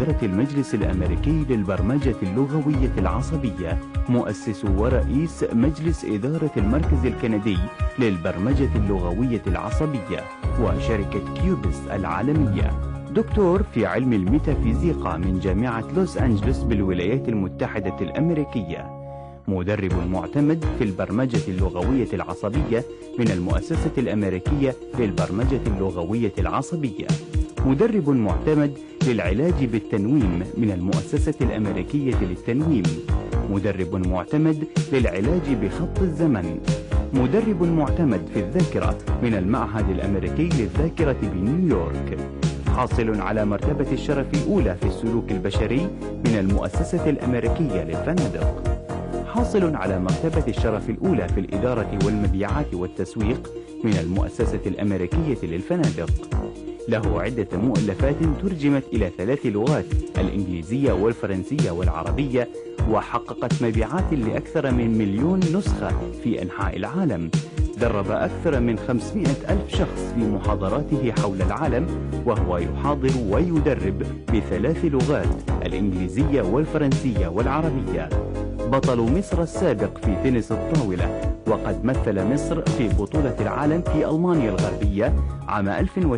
إدارة المجلس الأمريكي للبرمجة اللغوية العصبية مؤسس ورئيس مجلس إدارة المركز الكندي للبرمجة اللغوية العصبية وشركة كيوبس العالمية دكتور في علم الميتافيزيقا من جامعة لوس أنجلوس بالولايات المتحدة الأمريكية مدرب معتمد في البرمجة اللغوية العصبية من المؤسسة الأمريكية للبرمجة اللغوية العصبية مدرب معتمد للعلاج بالتنويم من المؤسسة الأمريكية للتنويم مدرب معتمد للعلاج بخط الزمن مدرب معتمد في الذاكرة من المعهد الأمريكي للذاكرة بنيويورك حاصل على مرتبة الشرف الأولى في السلوك البشري من المؤسسة الأمريكية للفنادق حاصل على مرتبة الشرف الأولى في الإدارة والمبيعات والتسويق من المؤسسة الأمريكية للفنادق له عدة مؤلفات ترجمت إلى ثلاث لغات الإنجليزية والفرنسية والعربية وحققت مبيعات لأكثر من مليون نسخة في أنحاء العالم درب أكثر من 500 ألف شخص في محاضراته حول العالم وهو يحاضر ويدرب بثلاث لغات الإنجليزية والفرنسية والعربية بطل مصر السابق في تنس الطاولة وقد مثل مصر في بطولة العالم في ألمانيا الغربية عام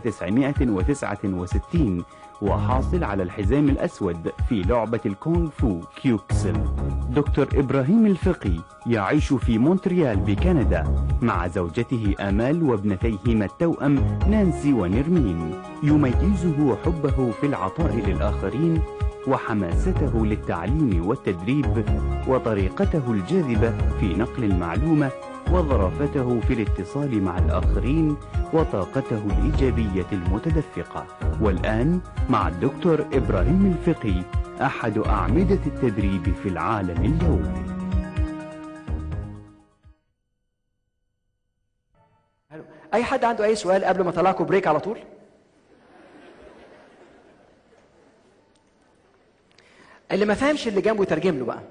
1969 وحاصل على الحزام الأسود في لعبة الكونغ فو كيوكسل دكتور إبراهيم الفقي يعيش في مونتريال بكندا مع زوجته آمال وابنتيهما التوأم نانسي ونرمين يميزه حبه في العطاء للآخرين وحماسته للتعليم والتدريب وطريقته الجاذبة في نقل المعلومة وظرافته في الاتصال مع الآخرين وطاقته الإيجابية المتدفقة والآن مع الدكتور إبراهيم الفقي أحد أعمدة التدريب في العالم اليوم اي حد عنده اي سؤال قبل ما اطلعكم بريك على طول اللي ما فهمش اللي جنبه يترجم له بقى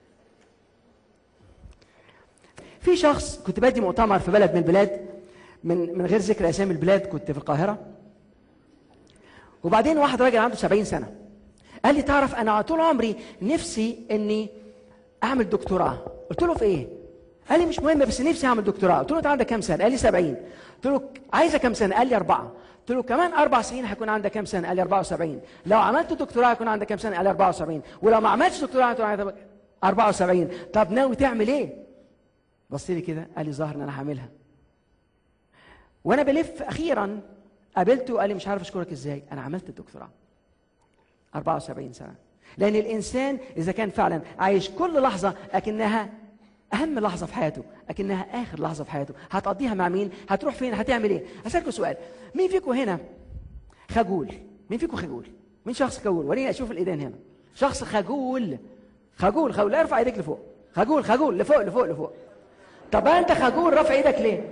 في شخص كنت بدي مؤتمر في بلد من البلاد من من غير ذكر اسامي البلاد كنت في القاهره وبعدين واحد راجل عنده 70 سنه قال لي تعرف انا طول عمري نفسي اني اعمل دكتوراه قلت له في ايه قال لي مش مهم بس نفسي اعمل دكتوراه قلت له انت عندك كام سنه قال لي 70 قلت له عايزه كام سنه قال لي اربعه قلت له كمان اربع سنين هيكون عندك كام سنه قال لي 74 لو عملت دكتوراه هيكون عندك كام سنه قال لي 74 ولو ما عملتش دكتوراه هيكون عندك 74 طب ناوي تعمل ايه بص لي كده قال لي ظاهر ان انا هعملها وانا بلف اخيرا قابلته قال لي مش عارف اشكرك ازاي انا عملت الدكتوراه 74 سنه لان الانسان اذا كان فعلا عايش كل لحظه اكنها اهم لحظه في حياته اكنها اخر لحظه في حياته هتقضيها مع مين هتروح فين هتعمل ايه اسالكم سؤال مين فيكم هنا خجول مين فيكم خجول مين شخص خجول وريني اشوف الايدين هنا شخص خجول خجول خجول لا ارفع ايديك لفوق خجول خجول لفوق لفوق لفوق طب انت خجول رافع ايدك ليه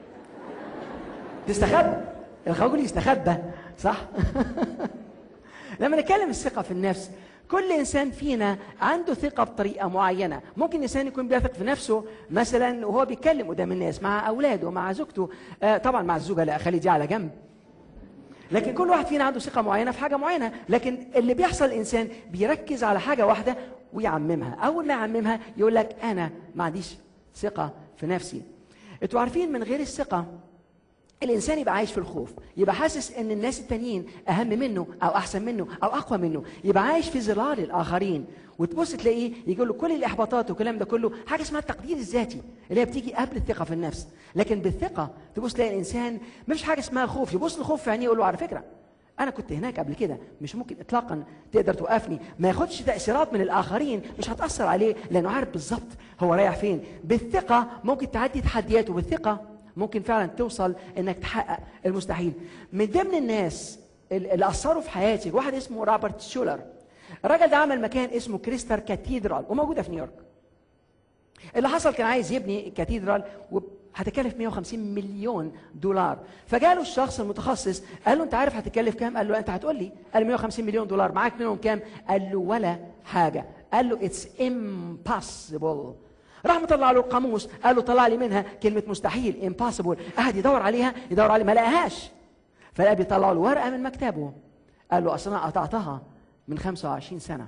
تستخبى الخجول يستخبى صح لما نتكلم الثقه في النفس كل انسان فينا عنده ثقه بطريقه معينه ممكن انسان يكون بيثق في نفسه مثلا وهو بيتكلم قدام الناس مع اولاده مع زوجته آه طبعا مع الزوجه لا خلي دي على جنب لكن كل واحد فينا عنده ثقه معينه في حاجه معينه لكن اللي بيحصل الانسان بيركز على حاجه واحده ويعممها اول ما يعممها يقول لك انا ما عنديش ثقه في نفسي انتوا عارفين من غير الثقه الانسان يبقى عايش في الخوف يبقى حاسس ان الناس التانيين اهم منه او احسن منه او اقوى منه يبقى عايش في ظلال الاخرين وتبص تلاقيه يقول له كل الاحباطات والكلام ده كله حاجه اسمها التقدير الذاتي اللي هي بتيجي قبل الثقه في النفس لكن بالثقه تبص تلاقي الانسان مفيش حاجه اسمها خوف يبص لخوف في عينيه يقول له على فكره انا كنت هناك قبل كده مش ممكن اطلاقا تقدر توقفني ما ياخدش تاثيرات من الاخرين مش هتاثر عليه لانه عارف بالظبط هو رايح فين بالثقه ممكن تعدي تحديات وبالثقه ممكن فعلا توصل انك تحقق المستحيل من ضمن الناس اللي اثروا في حياتي واحد اسمه روبرت شولر الراجل ده عمل مكان اسمه كريستال كاتيدرال وموجوده في نيويورك اللي حصل كان عايز يبني كاتيدرال هتكلف 150 مليون دولار فجاله الشخص المتخصص قال له انت عارف هتكلف كام قال له انت هتقول لي قال له 150 مليون دولار معاك منهم كام قال له ولا حاجه قال له اتس امبوسيبل راح مطلع له القاموس قال له طلع لي منها كلمه مستحيل امبوسيبل قعد يدور عليها يدور عليها ما لقاهاش فلقى بيطلع له ورقه من مكتبه قال له اصل انا قطعتها من 25 سنه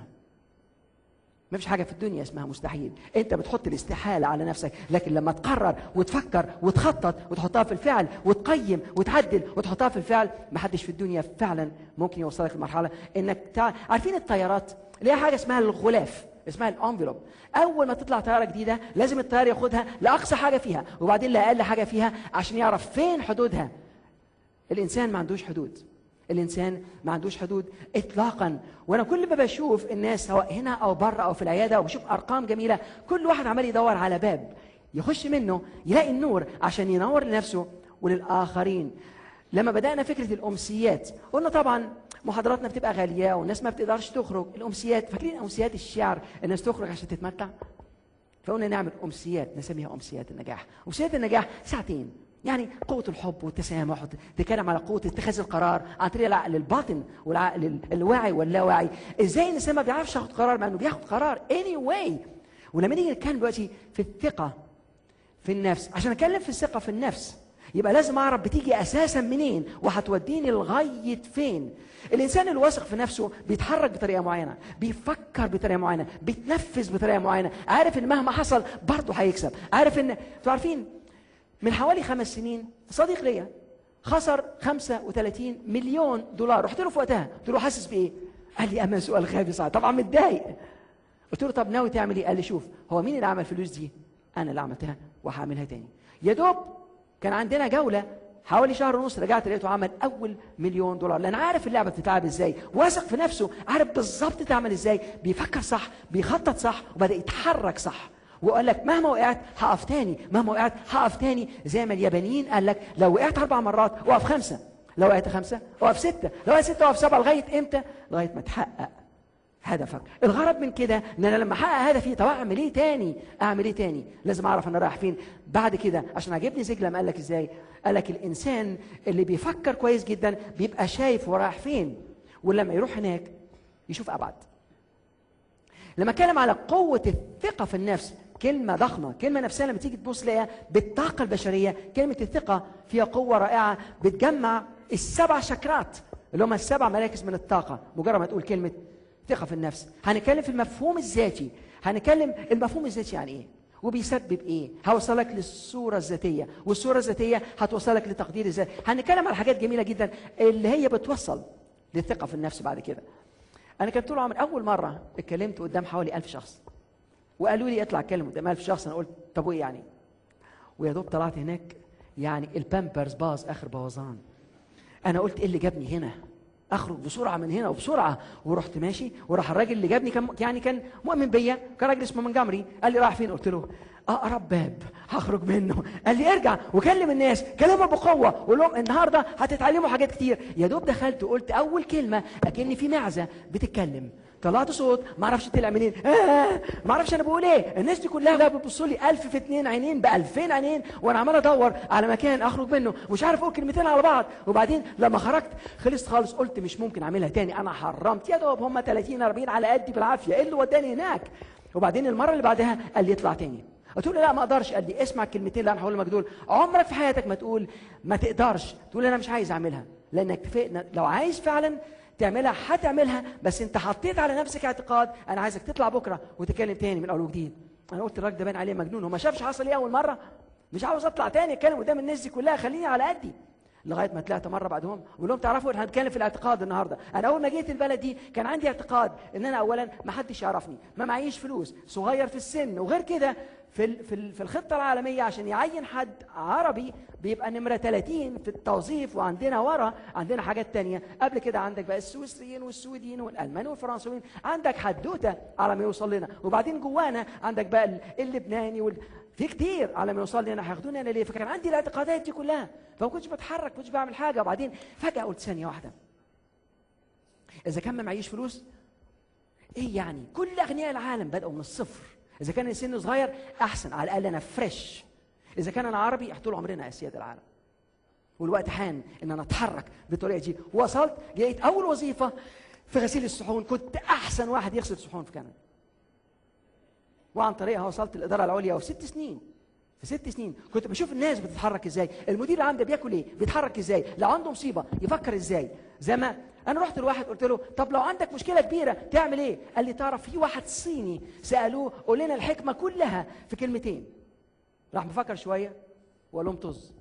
ما فيش حاجه في الدنيا اسمها مستحيل انت بتحط الاستحاله على نفسك لكن لما تقرر وتفكر وتخطط وتحطها في الفعل وتقيم وتعدل وتحطها في الفعل ما حدش في الدنيا فعلا ممكن يوصلك لمرحله انك تع... عارفين الطيارات اللي هي حاجه اسمها الغلاف اسمها الانفلوب اول ما تطلع طياره جديده لازم الطيار ياخدها لاقصى حاجه فيها وبعدين لاقل حاجه فيها عشان يعرف فين حدودها الانسان ما عندوش حدود الانسان ما عندوش حدود اطلاقا وانا كل ما بشوف الناس سواء هنا او بره او في العياده وبشوف ارقام جميله كل واحد عمال يدور على باب يخش منه يلاقي النور عشان ينور لنفسه وللاخرين لما بدانا فكره الامسيات قلنا طبعا محاضراتنا بتبقى غاليه والناس ما بتقدرش تخرج الامسيات فاكرين امسيات الشعر الناس تخرج عشان تتمتع فقلنا نعمل امسيات نسميها امسيات النجاح امسيات النجاح ساعتين يعني قوة الحب والتسامح تتكلم على قوة اتخاذ القرار عن طريق العقل الباطن والعقل الواعي واللاواعي ازاي الانسان ما بيعرفش ياخد قرار مع انه بياخد قرار anyway ولما نيجي نتكلم دلوقتي في الثقة في النفس عشان اتكلم في الثقة في النفس يبقى لازم اعرف بتيجي اساسا منين وهتوديني لغايه فين الانسان الواثق في نفسه بيتحرك بطريقه معينه بيفكر بطريقه معينه بيتنفذ بطريقه معينه عارف ان مهما حصل برضه هيكسب عارف ان انتوا عارفين من حوالي خمس سنين صديق ليا خسر 35 مليون دولار رحت له في وقتها قلت له حاسس بايه قال لي اما سؤال خافي صعب طبعا متضايق قلت له طب ناوي تعمل ايه قال لي شوف هو مين اللي عمل الفلوس دي انا اللي عملتها وهعملها تاني يا دوب كان عندنا جوله حوالي شهر ونص رجعت لقيته عمل اول مليون دولار لان عارف اللعبه بتتلعب ازاي واثق في نفسه عارف بالظبط تعمل ازاي بيفكر صح بيخطط صح وبدا يتحرك صح وقال لك مهما وقعت هقف تاني مهما وقعت هقف تاني زي ما اليابانيين قال لك لو وقعت اربع مرات اقف خمسه لو وقعت خمسه اقف سته لو وقعت سته اقف سبعه لغايه امتى؟ لغايه ما تحقق هدفك الغرض من كده ان انا لما احقق هدفي طب اعمل ايه تاني اعمل ايه تاني لازم اعرف انا رايح فين بعد كده عشان عجبني زيج لما قال لك ازاي قال لك الانسان اللي بيفكر كويس جدا بيبقى شايف هو رايح فين ولما يروح هناك يشوف ابعد لما اتكلم على قوه الثقه في النفس كلمة ضخمة كلمة نفسها لما تيجي تبص لها بالطاقة البشرية كلمة الثقة فيها قوة رائعة بتجمع السبع شكرات اللي هم السبع مراكز من الطاقة مجرد ما تقول كلمة ثقة في النفس هنتكلم في المفهوم الذاتي هنتكلم المفهوم الذاتي يعني ايه وبيسبب ايه هوصلك للصورة الذاتية والصورة الذاتية هتوصلك لتقدير الذات هنتكلم على حاجات جميلة جدا اللي هي بتوصل للثقة في النفس بعد كده انا كان طول عمري اول مرة اتكلمت قدام حوالي ألف شخص وقالوا لي اطلع اتكلم قدام 1000 شخص انا قلت طب وايه يعني ويا دوب طلعت هناك يعني البامبرز باظ اخر بوظان انا قلت ايه اللي جابني هنا اخرج بسرعه من هنا وبسرعه ورحت ماشي وراح الراجل اللي جابني كان يعني كان مؤمن بيا كان راجل اسمه منجمري قال لي رايح فين قلت له اقرب باب هخرج منه قال لي ارجع وكلم الناس كلمهم بقوه وقول لهم النهارده هتتعلموا حاجات كتير يا دوب دخلت وقلت اول كلمه اكني في معزه بتتكلم طلعت صوت ما اعرفش طلع منين آه ما اعرفش انا بقول ايه الناس دي كلها بتبص لي 1000 في اتنين عينين ب 2000 عينين وانا عمال ادور على مكان اخرج منه مش عارف اقول كلمتين على بعض وبعدين لما خرجت خلصت خالص قلت مش ممكن اعملها تاني انا حرمت يا دوب هم 30 40 على قدي بالعافيه ايه اللي وداني هناك وبعدين المره اللي بعدها قال لي اطلع تاني قلت له لا ما اقدرش قال لي اسمع الكلمتين اللي انا هقول لك دول عمرك في حياتك ما تقول ما تقدرش تقول انا مش عايز اعملها لانك اتفقنا لو عايز فعلا تعملها هتعملها بس انت حطيت على نفسك اعتقاد انا عايزك تطلع بكره وتتكلم تاني من اول وجديد انا قلت الراجل ده باين عليه مجنون هو ما شافش حصل ايه اول مره مش عاوز اطلع تاني اتكلم قدام الناس دي كلها خليني على قدي لغايه ما طلعت مره بعدهم بقول لهم تعرفوا احنا هنتكلم في الاعتقاد النهارده انا اول ما جيت البلد دي كان عندي اعتقاد ان انا اولا ما حدش يعرفني ما معيش فلوس صغير في السن وغير كده في ال- في ال- في الخطه العالميه عشان يعين حد عربي بيبقى نمره 30 في التوظيف وعندنا ورا عندنا حاجات تانية قبل كده عندك بقى السويسريين والسويديين والالمان والفرنسويين عندك حدوته على ما يوصل لنا وبعدين جوانا عندك بقى ال- اللبناني وال... في كتير على ما يوصل لنا هياخدوني انا ليه فكان عندي الاعتقادات دي كلها فما كنتش بتحرك ما كنتش بعمل حاجه وبعدين فجاه قلت ثانيه واحده اذا كان ما معيش فلوس ايه يعني كل اغنياء العالم بداوا من الصفر اذا كان سنه صغير احسن على الاقل انا فريش اذا كان انا عربي طول عمرنا اسياد العالم والوقت حان ان انا اتحرك بالطريقه دي وصلت لقيت اول وظيفه في غسيل الصحون كنت احسن واحد يغسل صحون في كندا وعن طريقها وصلت الاداره العليا وفي ست سنين في ست سنين كنت بشوف الناس بتتحرك ازاي المدير العام ده بياكل ايه بيتحرك ازاي لو عنده مصيبه يفكر ازاي زي ما انا رحت لواحد قلت له طب لو عندك مشكله كبيره تعمل ايه قال لي تعرف في واحد صيني سالوه قول لنا الحكمه كلها في كلمتين راح مفكر شويه وقال لهم طز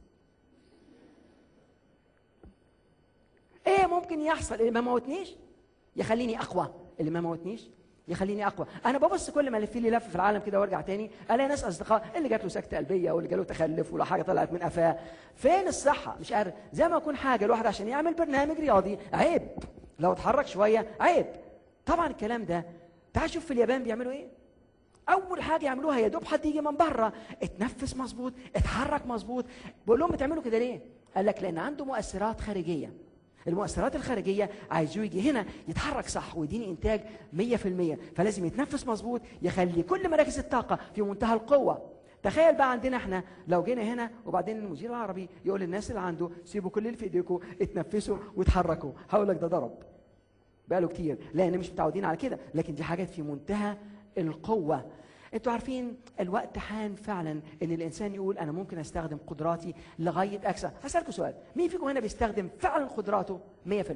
ايه ممكن يحصل اللي ما موتنيش يخليني اقوى اللي ما موتنيش يخليني اقوى انا ببص كل ما الف لي لف في العالم كده وارجع تاني الاقي ناس اصدقاء اللي جات له سكته قلبيه واللي جاله تخلف ولا حاجه طلعت من قفاه فين الصحه مش عارف زي ما يكون حاجه الواحد عشان يعمل برنامج رياضي عيب لو اتحرك شويه عيب طبعا الكلام ده تعال شوف في اليابان بيعملوا ايه اول حاجه يعملوها يا دوب حد يجي من بره اتنفس مظبوط اتحرك مظبوط بقول لهم بتعملوا كده ليه قال لك لان عنده مؤثرات خارجيه المؤثرات الخارجيه عايزوه يجي هنا يتحرك صح ويديني انتاج 100% فلازم يتنفس مظبوط يخلي كل مراكز الطاقه في منتهى القوه تخيل بقى عندنا احنا لو جينا هنا وبعدين المدير العربي يقول للناس اللي عنده سيبوا كل اللي في ايديكم اتنفسوا واتحركوا هقول لك ده ضرب بقاله كتير لان مش متعودين على كده لكن دي حاجات في منتهى القوه انتوا عارفين الوقت حان فعلا ان الانسان يقول انا ممكن استخدم قدراتي لغايه اكثر هسالكم سؤال مين فيكم هنا بيستخدم فعلا قدراته 100% 100% 100%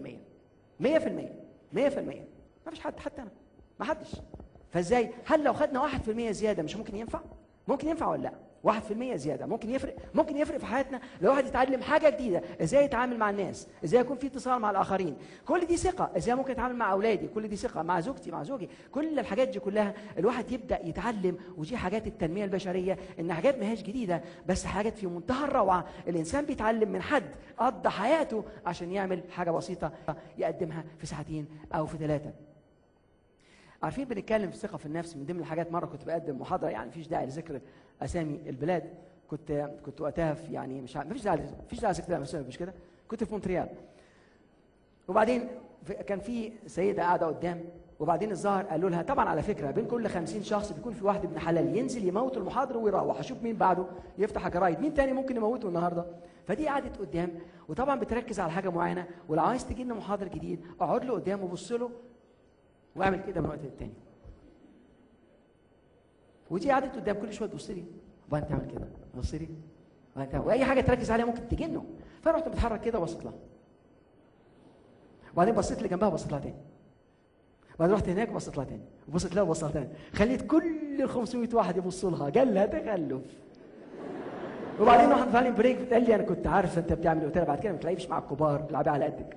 ما فيش حد حتى انا ما حدش فازاي هل لو خدنا 1% زياده مش ممكن ينفع ممكن ينفع ولا لا 1% زياده ممكن يفرق ممكن يفرق في حياتنا لو واحد يتعلم حاجه جديده ازاي يتعامل مع الناس ازاي يكون في اتصال مع الاخرين كل دي ثقه ازاي ممكن اتعامل مع اولادي كل دي ثقه مع زوجتي مع زوجي كل الحاجات دي كلها الواحد يبدا يتعلم ودي حاجات التنميه البشريه ان حاجات ما هيش جديده بس حاجات في منتهى الروعه الانسان بيتعلم من حد قضى حياته عشان يعمل حاجه بسيطه يقدمها في ساعتين او في ثلاثه عارفين بنتكلم في الثقه في النفس من ضمن الحاجات مره كنت بقدم محاضره يعني مفيش داعي لذكر اسامي البلاد كنت كنت وقتها في يعني مش عارف مفيش داعي مفيش داعي لذكر اسامي مش كده كنت في مونتريال وبعدين كان في سيده قاعده قدام وبعدين الظاهر قالوا لها طبعا على فكره بين كل 50 شخص بيكون في واحد ابن حلال ينزل يموت المحاضر ويروح اشوف مين بعده يفتح جرايد مين تاني ممكن يموته النهارده فدي قعدت قدام وطبعا بتركز على حاجه معينه ولو عايز تجي لنا محاضر جديد اقعد له قدام وبص له واعمل كده من وقت للتاني ودي قعدت قدام كل شويه تبص لي وبعدين تعمل كده تبص لي واي حاجه تركز عليها ممكن تجنه فرحت بتحرك كده وبصيت لها وبعدين بصيت اللي جنبها وبصيت لها تاني وبعدين رحت هناك وبصيت لها تاني وبصيت لها وبصيت لها تاني خليت كل ال 500 واحد يبصوا لها قال لها تخلف وبعدين واحد فعلا بريك قال لي انا كنت عارف انت بتعمل ايه قلت لها بعد كده ما تلاقيش مع الكبار العبي على قدك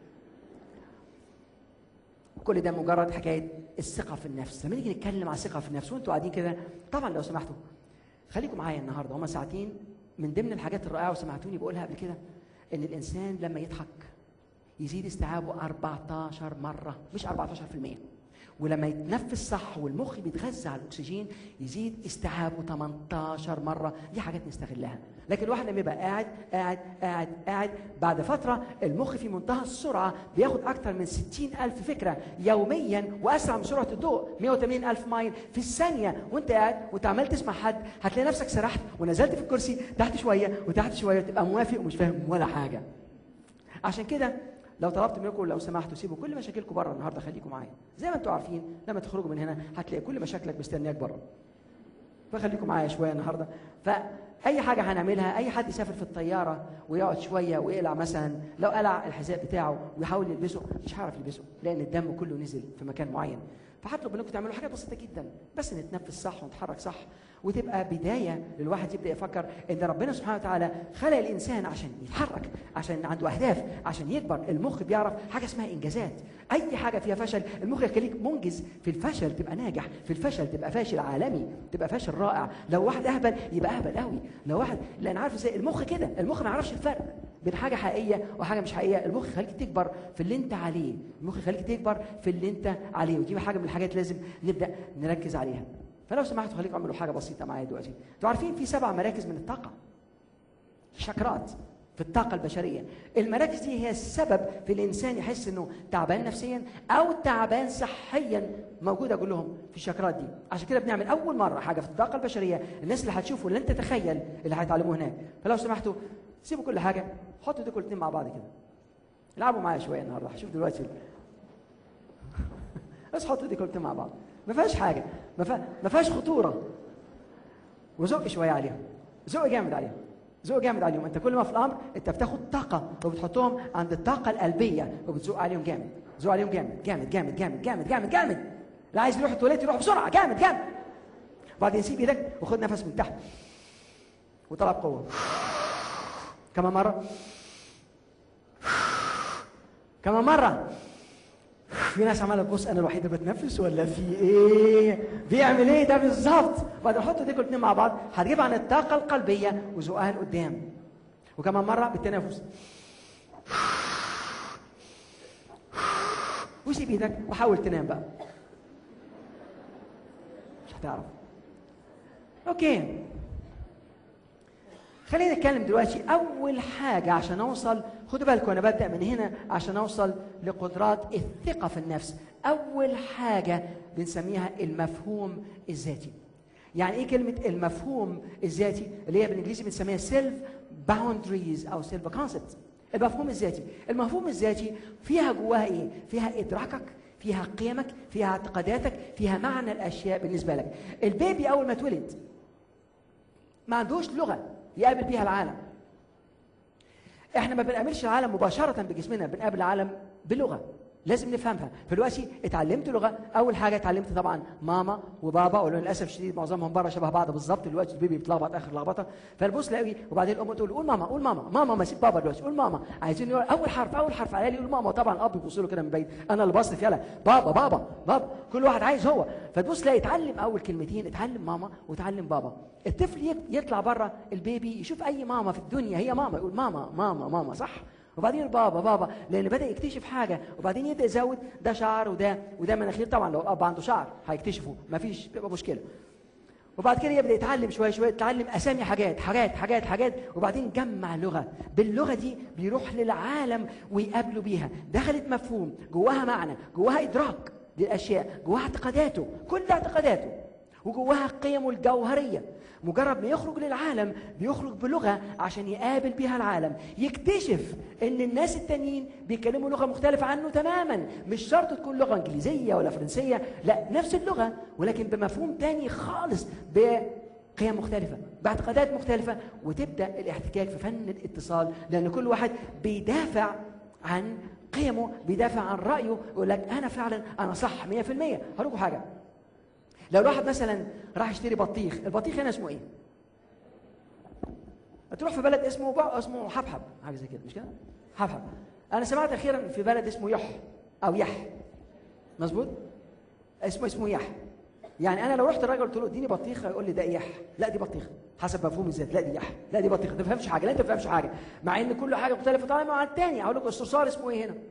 كل ده مجرد حكايه الثقه في النفس لما نيجي نتكلم على الثقه في النفس وانتوا قاعدين كده طبعا لو سمحتوا خليكم معايا النهارده هما ساعتين من ضمن الحاجات الرائعه وسمعتوني بقولها قبل كده ان الانسان لما يضحك يزيد استيعابه 14 مره مش 14% ولما يتنفس صح والمخ بيتغذى على الاكسجين يزيد استيعابه 18 مره دي حاجات نستغلها لكن الواحد لما يبقى قاعد قاعد قاعد قاعد بعد فتره المخ في منتهى السرعه بياخد اكتر من 60 الف فكره يوميا واسرع من سرعه الضوء 180 الف مايل في الثانيه وانت قاعد وانت عمال تسمع حد هتلاقي نفسك سرحت ونزلت في الكرسي تحت شويه وتحت شويه تبقى موافق ومش فاهم ولا حاجه عشان كده لو طلبت منكم لو سمحتوا سيبوا كل مشاكلكم بره النهارده خليكم معايا زي ما انتم عارفين لما تخرجوا من هنا هتلاقي كل مشاكلك مستنياك بره فخليكم معايا شويه النهارده فاي حاجه هنعملها اي حد يسافر في الطياره ويقعد شويه ويقلع مثلا لو قلع الحذاء بتاعه ويحاول يلبسه مش هيعرف يلبسه لان الدم كله نزل في مكان معين فهطلب منكم تعملوا حاجات بسيطه جدا بس نتنفس صح ونتحرك صح وتبقى بدايه للواحد يبدا يفكر ان ربنا سبحانه وتعالى خلق الانسان عشان يتحرك عشان عنده اهداف عشان يكبر المخ بيعرف حاجه اسمها انجازات اي حاجه فيها فشل المخ يخليك منجز في الفشل تبقى ناجح في الفشل تبقى فاشل عالمي تبقى فاشل رائع لو واحد اهبل يبقى اهبل قوي لو واحد لان عارف ازاي المخ كده المخ ما يعرفش الفرق بين حاجه حقيقيه وحاجه مش حقيقيه المخ يخليك تكبر في اللي انت عليه المخ يخليك تكبر في اللي انت عليه ودي حاجه من الحاجات لازم نبدا نركز عليها فلو سمحتوا خليكم اعملوا حاجه بسيطه معايا دلوقتي انتوا عارفين في سبع مراكز من الطاقه شكرات في الطاقة البشرية المراكز دي هي السبب في الإنسان يحس إنه تعبان نفسيا أو تعبان صحيا موجودة كلهم في الشكرات دي عشان كده بنعمل أول مرة حاجة في الطاقة البشرية الناس اللي هتشوفوا لن تتخيل اللي هيتعلموه هناك فلو سمحتوا سيبوا كل حاجة حطوا ايديكم الاثنين مع بعض كده العبوا معايا شوية النهاردة هشوف دلوقتي بس حطوا ايديكم الاثنين مع بعض ما فيهاش حاجة ما فيهاش خطورة وزق شوية عليهم زق جامد عليهم زق جامد عليهم انت كل ما في الامر انت بتاخد طاقه وبتحطهم عند الطاقه القلبيه وبتزق عليهم جامد زق عليهم جامد جامد جامد جامد جامد جامد جامد اللي عايز يروح التواليت يروح بسرعه جامد جامد بعدين سيب ايدك وخد نفس من تحت وطلع بقوه كمان مره كمان مره في ناس عماله تبص انا الوحيد اللي بتنفس ولا في ايه؟ بيعمل ايه ده بالظبط؟ بعدين حط ايديكم الاثنين مع بعض هتجيب عن الطاقه القلبيه وزقها لقدام وكمان مره بالتنفس وسيب ايدك وحاول تنام بقى مش هتعرف اوكي خلينا نتكلم دلوقتي اول حاجه عشان اوصل خدوا بالكم انا ببدا من هنا عشان اوصل لقدرات الثقه في النفس اول حاجه بنسميها المفهوم الذاتي يعني ايه كلمه المفهوم الذاتي اللي هي بالانجليزي بنسميها سيلف باوندريز او سيلف كونسبت المفهوم الذاتي المفهوم الذاتي فيها جواها ايه فيها ادراكك فيها قيمك فيها اعتقاداتك فيها معنى الاشياء بالنسبه لك البيبي اول ما اتولد ما عندوش لغه يقابل بيها العالم احنا ما بنقابلش العالم مباشره بجسمنا بنقابل العالم بلغه لازم نفهمها فدلوقتي اتعلمت لغه اول حاجه اتعلمت طبعا ماما وبابا وللاسف الشديد معظمهم بره شبه بعض بالظبط دلوقتي البيبي بيتلخبط اخر لخبطه فالبص تلاقي وبعدين الام تقول قول ماما قول ماما ماما ما سيب بابا دلوقتي قول ماما عايزين يقول اول حرف اول حرف على يقول ماما طبعا الاب يبص له كده من بعيد انا اللي بصرف يلا بابا بابا بابا كل واحد عايز هو فتبص تلاقي اتعلم اول كلمتين اتعلم ماما وتعلم بابا الطفل يطلع بره البيبي يشوف اي ماما في الدنيا هي ماما يقول ماما ماما ماما صح وبعدين بابا بابا لان بدا يكتشف حاجه وبعدين يبدا يزود ده شعر وده وده مناخير طبعا لو الاب عنده شعر هيكتشفه مفيش بيبقى مشكله وبعد كده يبدا يتعلم شويه شويه يتعلم اسامي حاجات حاجات حاجات حاجات وبعدين جمع لغه باللغه دي بيروح للعالم ويقابله بيها دخلت مفهوم جواها معنى جواها ادراك للاشياء جواها اعتقاداته كل اعتقاداته وجواها قيمه الجوهريه مجرد ما يخرج للعالم بيخرج بلغه عشان يقابل بيها العالم يكتشف ان الناس التانيين بيتكلموا لغه مختلفه عنه تماما مش شرط تكون لغه انجليزيه ولا فرنسيه لا نفس اللغه ولكن بمفهوم تاني خالص بقيم مختلفه باعتقادات مختلفه وتبدا الاحتكاك في فن الاتصال لان كل واحد بيدافع عن قيمه بيدافع عن رايه يقول لك انا فعلا انا صح 100% هقول لكم حاجه لو الواحد مثلا راح يشتري بطيخ البطيخ هنا اسمه ايه تروح في بلد اسمه بقى اسمه حبحب حاجه زي كده مش كده حبحب انا سمعت اخيرا في بلد اسمه يح او يح مظبوط اسمه اسمه يح يعني انا لو رحت الراجل قلت له اديني بطيخه يقول لي ده يح لا دي بطيخه حسب مفهوم الذات لا دي يح لا دي بطيخه انت ما تفهمش حاجه لا انت ما تفهمش حاجه مع ان كل حاجه مختلفه تماما عن الثاني هقول لكم الصرصار اسمه ايه هنا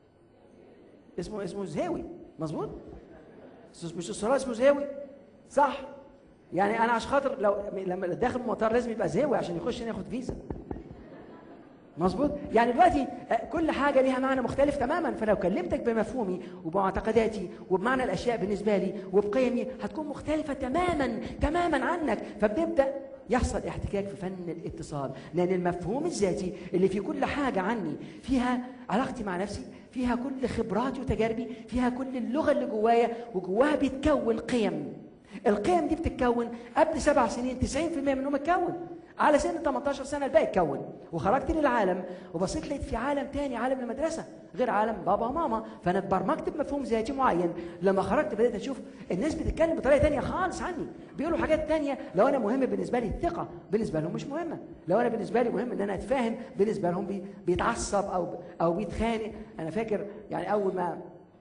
اسمه اسمه زهاوي مظبوط مش الصراع اسمه زهاوي صح يعني انا عشان خاطر لو لما داخل المطار لازم يبقى زهاوي عشان يخش هنا ياخد فيزا مظبوط يعني دلوقتي كل حاجه ليها معنى مختلف تماما فلو كلمتك بمفهومي وبمعتقداتي وبمعنى الاشياء بالنسبه لي وبقيمي هتكون مختلفه تماما تماما عنك فبنبدا يحصل احتكاك في فن الاتصال لان المفهوم الذاتي اللي في كل حاجه عني فيها علاقتي مع نفسي فيها كل خبراتي وتجاربي فيها كل اللغه اللي جوايا وجواها بيتكون قيم القيم دي بتتكون قبل سبع سنين 90% منهم اتكون على سن 18 سنه الباقي اتكون وخرجت للعالم وبصيت لقيت في عالم تاني عالم المدرسه غير عالم بابا وماما فانا اتبرمجت بمفهوم ذاتي معين لما خرجت بدات اشوف الناس بتتكلم بطريقه تانية خالص عني بيقولوا حاجات تانية لو انا مهم بالنسبه لي الثقه بالنسبه لهم مش مهمه لو انا بالنسبه لي مهم ان انا اتفاهم بالنسبه لهم بي بيتعصب او او بيتخانق انا فاكر يعني اول ما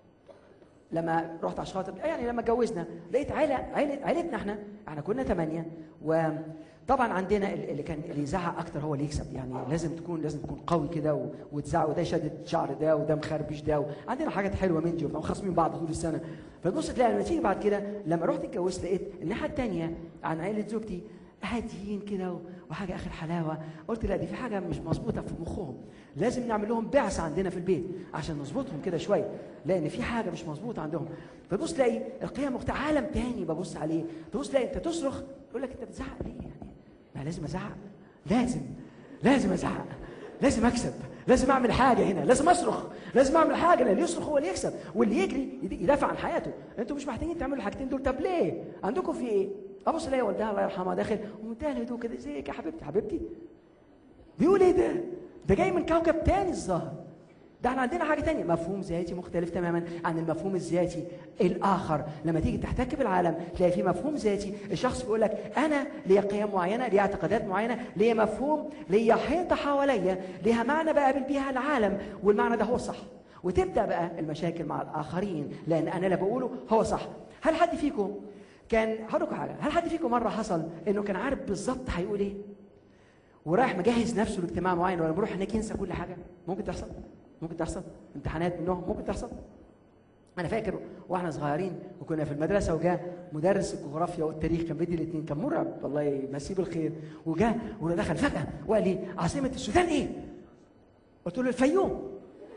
لما رحت عشان خاطر يعني لما اتجوزنا لقيت عيله عيله عيلتنا احنا احنا كنا ثمانيه وطبعا عندنا اللي كان اللي يزعق اكتر هو اللي يكسب يعني لازم تكون لازم تكون قوي كده وتزعق وده شدد شعر ده وده مخربش ده عندنا حاجات حلوه من دي وخاصمين بعض طول السنه فتبص تلاقي لما تيجي بعد كده لما رحت اتجوزت لقيت الناحيه الثانيه عن عيله زوجتي هاديين كده وحاجه اخر حلاوه قلت لا دي في حاجه مش مظبوطه في مخهم لازم نعمل لهم بعثه عندنا في البيت عشان نظبطهم كده شويه لان في حاجه مش مظبوطه عندهم فتبص تلاقي القيم مختلفه عالم تاني ببص عليه تبص تلاقي انت تصرخ يقول لك انت بتزعق ليه يعني ما لازم ازعق لازم لازم ازعق لازم اكسب لازم اعمل حاجه هنا لازم اصرخ لازم اعمل حاجه لان اللي يصرخ هو اللي يكسب واللي يجري يدافع عن حياته انتوا مش محتاجين تعملوا الحاجتين دول طب ليه عندكم في ايه ابص الاقي والدها الله يرحمها داخل ومنتهى الهدوء كده ازيك يا حبيبتي حبيبتي بيقول ايه ده ده جاي من كوكب تاني الظاهر ده احنا عندنا حاجه تانية مفهوم ذاتي مختلف تماما عن المفهوم الذاتي الاخر لما تيجي تحتك بالعالم تلاقي في مفهوم ذاتي الشخص بيقول لك انا ليا قيم معينه ليا اعتقادات معينه ليا مفهوم ليا حيطه حواليا ليها معنى بقابل بيها العالم والمعنى ده هو الصح وتبدا بقى المشاكل مع الاخرين لان انا اللي بقوله هو صح هل حد فيكم كان هقول لكم حاجه هل حد فيكم مره حصل انه كان عارف بالظبط هيقول ايه ورايح مجهز نفسه لاجتماع معين ولا بيروح هناك ينسى كل حاجه ممكن تحصل ممكن تحصل امتحانات منهم ممكن تحصل انا فاكر واحنا صغيرين وكنا في المدرسه وجاء مدرس الجغرافيا والتاريخ كان بيدي الاثنين كان مرعب الله يمسيه بالخير وجاء ودخل فجاه وقال لي عاصمه السودان ايه؟ قلت له الفيوم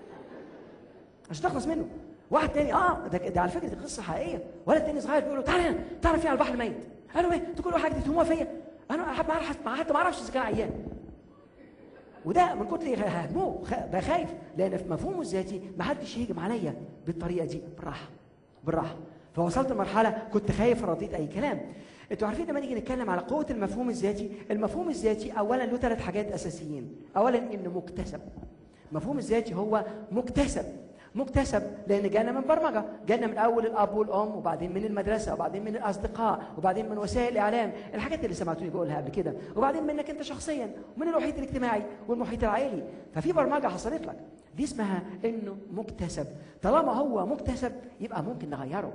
عشان تخلص منه واحد تاني اه ده, ده على فكره دي قصه حقيقيه ولد تاني صغير بيقول له تعالى هنا تعرف ايه على البحر الميت قال له ايه انتوا كل حاجه تتهموها فيا انا حتى ما اعرف حتى ما اعرفش اذا كان عيان وده من كتر ههموه بقى خايف لان في مفهومه الذاتي ما حدش يهجم عليا بالطريقه دي بالراحه بالراحه فوصلت لمرحله كنت خايف رديت اي كلام انتوا عارفين لما نيجي نتكلم على قوه المفهوم الذاتي المفهوم الذاتي اولا له ثلاث حاجات اساسيين اولا انه مكتسب المفهوم الذاتي هو مكتسب مكتسب لان جانا من برمجه جانا من اول الاب والام وبعدين من المدرسه وبعدين من الاصدقاء وبعدين من وسائل الاعلام الحاجات اللي سمعتوني بقولها قبل كده وبعدين منك انت شخصيا ومن المحيط الاجتماعي والمحيط العائلي ففي برمجه حصلت لك دي اسمها انه مكتسب طالما هو مكتسب يبقى ممكن نغيره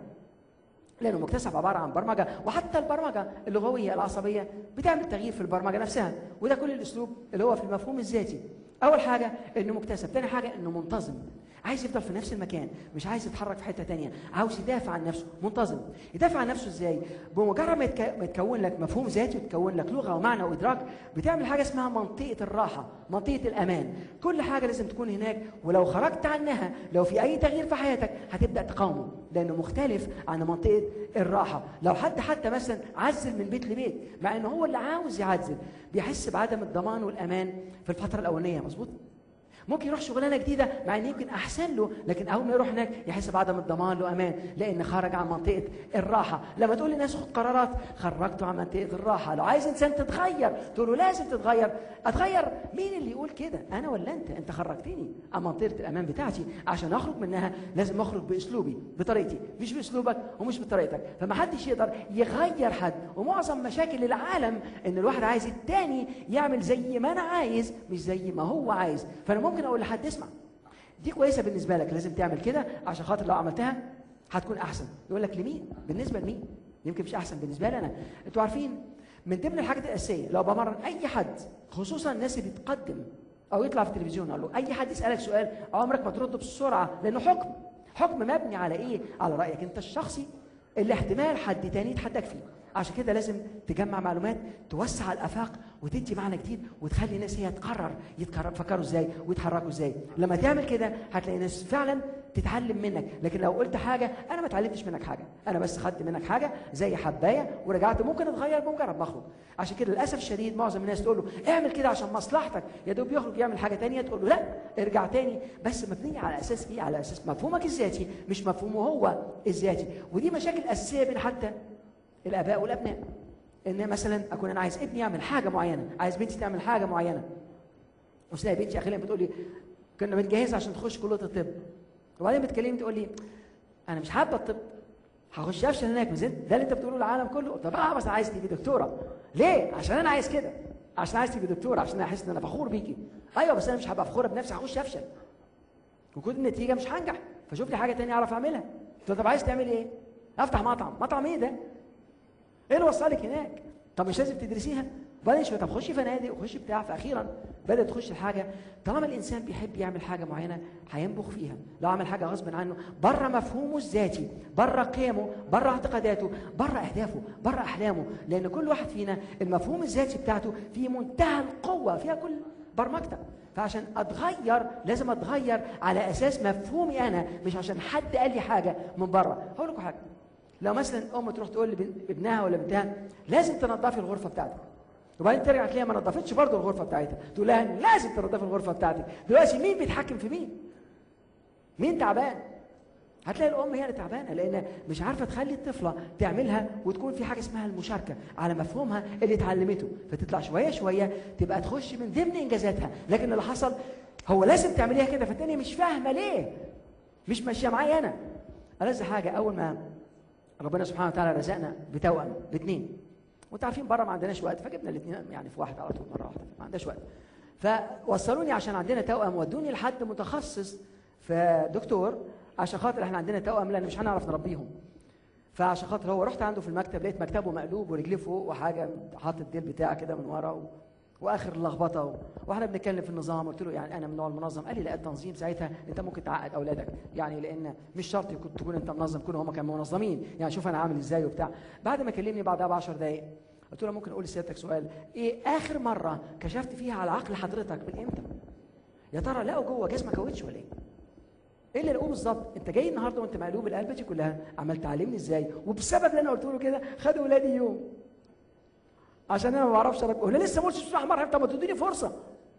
لانه مكتسب عباره عن برمجه وحتى البرمجه اللغويه العصبيه بتعمل تغيير في البرمجه نفسها وده كل الاسلوب اللي هو في المفهوم الذاتي اول حاجه انه مكتسب ثاني حاجه انه منتظم عايز يفضل في نفس المكان مش عايز يتحرك في حته تانية عاوز يدافع عن نفسه منتظم يدافع عن نفسه ازاي بمجرد ما يتكون لك مفهوم ذاتي وتكون لك لغه ومعنى وادراك بتعمل حاجه اسمها منطقه الراحه منطقه الامان كل حاجه لازم تكون هناك ولو خرجت عنها لو في اي تغيير في حياتك هتبدا تقاومه لانه مختلف عن منطقه الراحه لو حد حتى مثلا عزل من بيت لبيت مع انه هو اللي عاوز يعزل بيحس بعدم الضمان والامان في الفتره الاولانيه مظبوط ممكن يروح شغلانه جديده مع ان يمكن احسن له لكن اول ما يروح هناك يحس بعدم الضمان له امان لان خرج عن منطقه الراحه لما تقول للناس خد قرارات خرجته عن منطقه الراحه لو عايز انسان تتغير تقول له لازم تتغير اتغير مين اللي يقول كده انا ولا انت انت خرجتني عن منطقه الامان بتاعتي عشان اخرج منها لازم اخرج باسلوبي بطريقتي مش باسلوبك ومش بطريقتك فما حدش يقدر يغير حد ومعظم مشاكل العالم ان الواحد عايز التاني يعمل زي ما انا عايز مش زي ما هو عايز فانا ممكن اقول لحد اسمع دي كويسه بالنسبه لك لازم تعمل كده عشان خاطر لو عملتها هتكون احسن يقول لك لمين بالنسبه لمين يمكن مش احسن بالنسبه لي انا انتوا عارفين من ضمن الحاجات الاساسيه لو بمرن اي حد خصوصا الناس اللي بتقدم او يطلع في التلفزيون اقول له اي حد يسالك سؤال عمرك ما ترد بسرعه لانه حكم حكم مبني على ايه على رايك انت الشخصي اللي احتمال حد تاني يتحداك فيه عشان كده لازم تجمع معلومات توسع الافاق وتدي معنى جديد وتخلي الناس هي تقرر يفكروا ازاي ويتحركوا ازاي لما تعمل كده هتلاقي ناس فعلا تتعلم منك لكن لو قلت حاجه انا ما اتعلمتش منك حاجه انا بس خدت منك حاجه زي حبايه ورجعت ممكن اتغير بمجرد ما اخرج عشان كده للاسف الشديد معظم الناس تقول له اعمل كده عشان مصلحتك يا دوب يخرج يعمل حاجه تانية تقول له لا ارجع تاني بس مبنيه على اساس ايه على اساس مفهومك الذاتي مش مفهومه هو الذاتي ودي مشاكل اساسيه بين حتى الاباء والابناء ان مثلا اكون انا عايز ابني يعمل حاجه معينه عايز بنتي تعمل حاجه معينه وتلاقي بنتي اخيرا بتقول لي كنا بنجهزها عشان تخش كليه الطب وبعدين بتكلمني تقول لي انا مش حابه الطب هخش افشل هناك ده اللي انت بتقوله للعالم كله طب اه بس عايز تبقي دكتوره ليه عشان انا عايز كده عشان عايز تبقي دكتوره عشان احس ان انا فخور بيكي ايوه بس انا مش هبقى فخوره بنفسي هخش افشل وكل النتيجه مش هنجح فشوف لي حاجه ثانيه اعرف اعملها طب عايز تعمل ايه افتح مطعم مطعم ايه ده ايه اللي وصلك هناك طب مش لازم تدرسيها بعدين شويه طب خشي فنادق وخشي بتاع فاخيرا بدات تخش الحاجه طالما الانسان بيحب يعمل حاجه معينه هينبخ فيها لو عمل حاجه غصب عنه بره مفهومه الذاتي بره قيمه بره اعتقاداته بره اهدافه بره احلامه لان كل واحد فينا المفهوم الذاتي بتاعته في منتهى القوه فيها كل برمجتك فعشان اتغير لازم اتغير على اساس مفهومي انا مش عشان حد قال لي حاجه من بره هقول لكم حاجه لو مثلا ام تروح تقول لابنها ولا بنتها لازم تنظفي الغرفه بتاعتك وبعدين ترجع تلاقيها ما نظفتش برضه الغرفه بتاعتها تقول لها لازم تنظفي الغرفه بتاعتك دلوقتي مين بيتحكم في مين مين تعبان هتلاقي الام هي اللي تعبانه لان مش عارفه تخلي الطفله تعملها وتكون في حاجه اسمها المشاركه على مفهومها اللي اتعلمته فتطلع شويه شويه تبقى تخش من ضمن انجازاتها لكن اللي حصل هو لازم تعمليها كده فالتانيه مش فاهمه ليه مش ماشيه معايا انا ألذ حاجه اول ما ربنا سبحانه وتعالى رزقنا بتوأم باثنين وانتوا عارفين بره ما عندناش وقت فجبنا الاثنين يعني في واحد على طول مره واحده ما عندناش وقت فوصلوني عشان عندنا توأم ودوني لحد متخصص في دكتور عشان خاطر احنا عندنا توأم لان مش هنعرف نربيهم فعشان خاطر هو رحت عنده في المكتب لقيت مكتبه مقلوب ورجليه فوق وحاجه حاطط الديل بتاعه كده من ورا و... واخر اللخبطه و... واحنا بنتكلم في النظام قلت له يعني انا من نوع المنظم قال لي لا التنظيم ساعتها انت ممكن تعقد اولادك يعني لان مش شرط يكون تكون انت منظم كونوا هم كانوا منظمين يعني شوف انا عامل ازاي وبتاع بعد ما كلمني بعدها ب 10 دقائق قلت له ممكن اقول لسيادتك سؤال ايه اخر مره كشفت فيها على عقل حضرتك من امتى يا ترى لقوا جوه جسمك كاوتش ولا ايه ايه اللي لقوه بالظبط انت جاي النهارده وانت مقلوب القلب دي كلها عمال تعلمني ازاي وبسبب اللي انا قلت له كده خدوا ولادي يوم عشان انا ما بعرفش اربي ولا لسه ما قلتش بصراحه مره طب ما تديني فرصه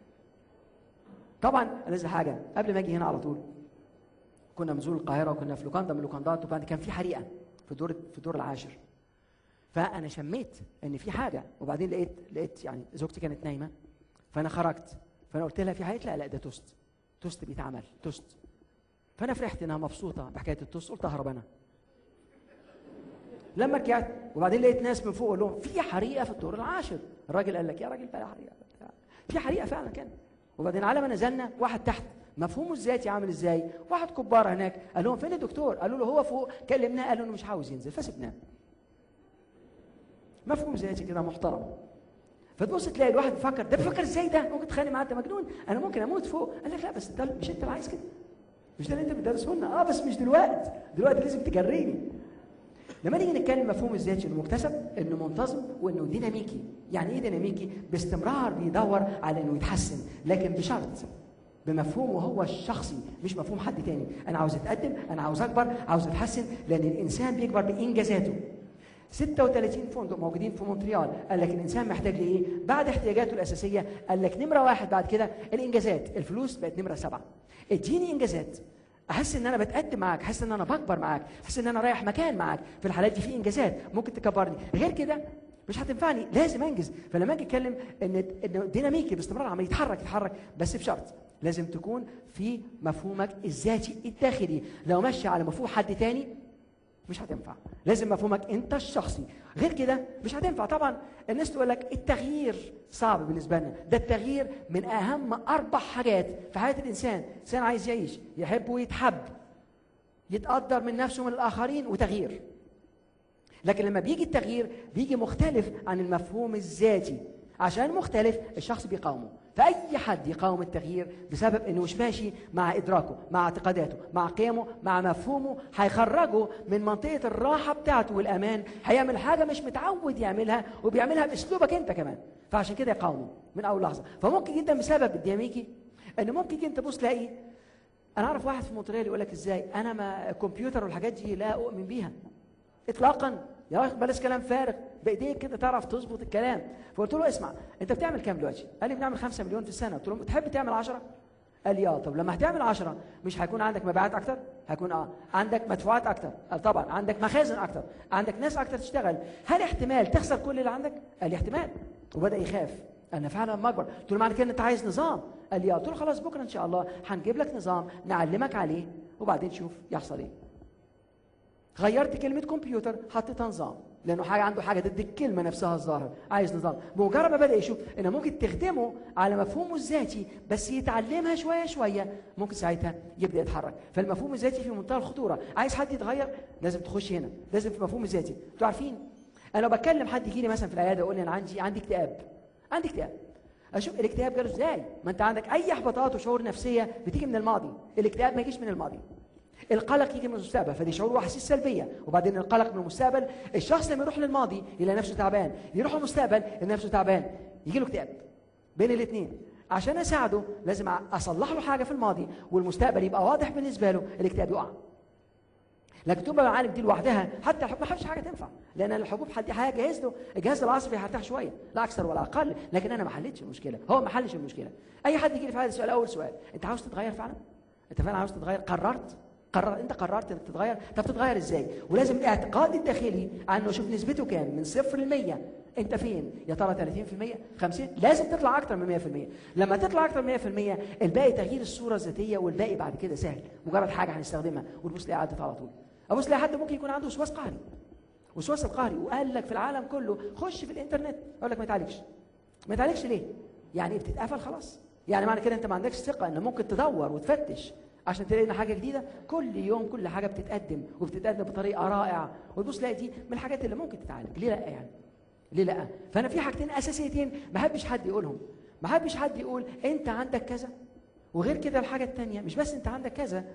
طبعا لازم حاجه قبل ما اجي هنا على طول كنا بنزور القاهره وكنا في لوكاندا من اللوكاندات وبعد كان في حريقه في الدور في الدور العاشر فانا شميت ان في حاجه وبعدين لقيت لقيت يعني زوجتي كانت نايمه فانا خرجت فانا قلت لها في حاجه لا لا ده توست توست بيتعمل توست فانا فرحت انها مبسوطه بحكايه التوست قلت اهرب انا لما رجعت وبعدين لقيت ناس من فوق اقول لهم في حريقه في الدور العاشر الراجل قال لك يا راجل بقى حريقه في حريقه فعلا كان وبعدين على ما نزلنا واحد تحت مفهومه الذاتي عامل ازاي واحد كبار هناك قال لهم فين الدكتور قالوا له هو فوق كلمناه قال له انه مش عاوز ينزل فسبناه مفهوم ذاتي كده محترم فتبص تلاقي الواحد بيفكر ده بيفكر ازاي ده ممكن تخانق معاه انت مجنون انا ممكن اموت فوق قال لك لا بس ده مش انت اللي عايز كده مش ده اللي انت بتدرسه لنا اه بس مش دلوقتي دلوقتي لازم تجريني لما نيجي نتكلم مفهوم الذاتي انه مكتسب انه منتظم وانه ديناميكي يعني ايه ديناميكي باستمرار بيدور على انه يتحسن لكن بشرط بمفهومه هو الشخصي مش مفهوم حد تاني انا عاوز اتقدم انا عاوز اكبر عاوز اتحسن لان الانسان بيكبر بانجازاته 36 فندق موجودين في مونتريال قال لك الانسان محتاج لايه بعد احتياجاته الاساسيه قال لك نمره واحد بعد كده الانجازات الفلوس بقت نمره سبعه اديني انجازات احس ان انا بتقدم معاك احس ان انا بكبر معاك احس ان انا رايح مكان معاك في الحالات دي في انجازات ممكن تكبرني غير كده مش هتنفعني لازم انجز فلما اجي اتكلم ان ان ديناميكي باستمرار عمال يتحرك يتحرك بس بشرط لازم تكون في مفهومك الذاتي الداخلي لو ماشي على مفهوم حد تاني مش هتنفع لازم مفهومك انت الشخصي غير كده مش هتنفع طبعا الناس تقول لك التغيير صعب بالنسبه لنا ده التغيير من اهم اربع حاجات في حياه الانسان الانسان عايز يعيش يحب ويتحب يتقدر من نفسه ومن الاخرين وتغيير لكن لما بيجي التغيير بيجي مختلف عن المفهوم الذاتي عشان مختلف الشخص بيقاومه فأي حد يقاوم التغيير بسبب انه مش ماشي مع ادراكه مع اعتقاداته مع قيمه مع مفهومه هيخرجه من منطقه الراحه بتاعته والامان هيعمل حاجه مش متعود يعملها وبيعملها باسلوبك انت كمان فعشان كده يقاومه من اول لحظه فممكن جدا بسبب الديناميكي ان ممكن جدا تبص تلاقي انا اعرف واحد في مونتريال يقول لك ازاي انا ما الكمبيوتر والحاجات دي لا اؤمن بيها اطلاقا يا راجل بلاش كلام فارغ بايديك كده تعرف تظبط الكلام فقلت له اسمع انت بتعمل كام دلوقتي قال لي بنعمل 5 مليون في السنه قلت له تحب تعمل 10 قال لي اه طب لما هتعمل 10 مش هيكون عندك مبيعات اكتر هيكون اه عندك مدفوعات اكتر قال طبعا عندك مخازن اكتر عندك ناس اكتر تشتغل هل احتمال تخسر كل اللي عندك قال لي احتمال وبدا يخاف انا فعلا ما اكبر قلت له معنى كده انت عايز نظام قال لي اه قلت له خلاص بكره ان شاء الله هنجيب لك نظام نعلمك عليه وبعدين شوف يحصل ايه غيرت كلمة كمبيوتر حطيت نظام لأنه حاجة عنده حاجة ضد الكلمة نفسها الظاهر عايز نظام بمجرد ما بدأ يشوف إنه ممكن تخدمه على مفهومه الذاتي بس يتعلمها شوية شوية ممكن ساعتها يبدأ يتحرك فالمفهوم الذاتي في منتهى الخطورة عايز حد يتغير لازم تخش هنا لازم في المفهوم الذاتي انتوا عارفين أنا لو بتكلم حد يجي لي مثلا في العيادة يقول لي أنا عندي عندي اكتئاب عندي اكتئاب اشوف الاكتئاب جاله ازاي ما انت عندك اي احباطات وشعور نفسيه بتيجي من الماضي الاكتئاب ما يجيش من الماضي القلق يجي من المستقبل فدي شعور واحاسيس سلبيه وبعدين القلق من المستقبل الشخص لما يروح للماضي يلاقي نفسه تعبان يروح للمستقبل يلاقي نفسه تعبان يجي له اكتئاب بين الاثنين عشان اساعده لازم اصلح له حاجه في الماضي والمستقبل يبقى واضح بالنسبه له الاكتئاب يقع لكن تبقى العالم دي لوحدها حتى الحب ما فيش حاجه تنفع لان الحبوب حد هيجهز له الجهاز العصبي هيرتاح شويه لا اكثر ولا اقل لكن انا ما حلتش المشكله هو ما حلش المشكله اي حد يجي لي في هذا السؤال اول سؤال انت عاوز تتغير فعلا انت فعلا عاوز تتغير قررت قرر انت قررت انك تتغير طب تتغير ازاي ولازم الاعتقاد الداخلي عنه شوف نسبته كام من صفر ل 100 انت فين يا ترى 30% 50 لازم تطلع اكتر من 100% لما تطلع اكتر من 100% الباقي تغيير الصوره الذاتيه والباقي بعد كده سهل مجرد حاجه هنستخدمها وتبص لها عدت على طول ابص لها حد ممكن يكون عنده وسواس قهري وسواس القهري وقال لك في العالم كله خش في الانترنت اقول لك ما تعالجش ما تعالجش ليه يعني بتتقفل خلاص يعني معنى كده انت ما عندكش ثقه ان ممكن تدور وتفتش عشان تلاقي لنا حاجه جديده كل يوم كل حاجه بتتقدم وبتتقدم بطريقه رائعه وتبص تلاقي دي من الحاجات اللي ممكن تتعالج ليه لا يعني ليه لا فانا في حاجتين اساسيتين ما احبش حد يقولهم ما احبش حد يقول انت عندك كذا وغير كده الحاجه الثانيه مش بس انت عندك كذا